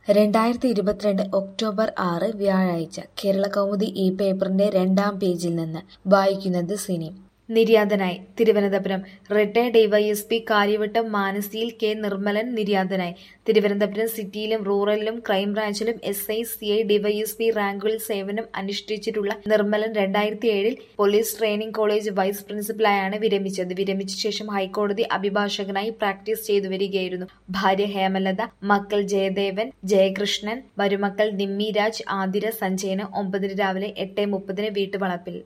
രണ്ടായിരത്തി ഇരുപത്തിരണ്ട് ഒക്ടോബർ ആറ് വ്യാഴാഴ്ച കേരളകൗമുദി ഈ പേപ്പറിന്റെ രണ്ടാം പേജിൽ നിന്ന് വായിക്കുന്നത് സിനി നിര്യാതനായി തിരുവനന്തപുരം റിട്ടയർഡ് ഡിവൈഎസ്പി കാര്യവട്ടം മാനസിയിൽ കെ നിർമ്മലൻ നിര്യാതനായി തിരുവനന്തപുരം സിറ്റിയിലും റൂറലിലും ക്രൈംബ്രാഞ്ചിലും S I C I DYSP റാങ്കുകളിൽ സേവനം അനുഷ്ഠിച്ചിട്ടുള്ള നിർമ്മലൻ രണ്ടായിരത്തി ഏഴിൽ പോലീസ് ട്രെയിനിംഗ് കോളേജ് വൈസ് പ്രിൻസിപ്പലായാണ് വിരമിച്ചത് വിരമിച്ച ശേഷം ഹൈക്കോടതി അഭിഭാഷകനായി പ്രാക്ടീസ് ചെയ്തു വരികയായിരുന്നു ഭാര്യ ഹേമലത മക്കൾ ജയദേവൻ ജയകൃഷ്ണൻ മരുമക്കൾ നിമ്മി രാജ് ആതിര സഞ്ജയന് ഒമ്പതിന് രാവിലെ എട്ട് മുപ്പതിന് വീട്ടുവളപ്പിൽ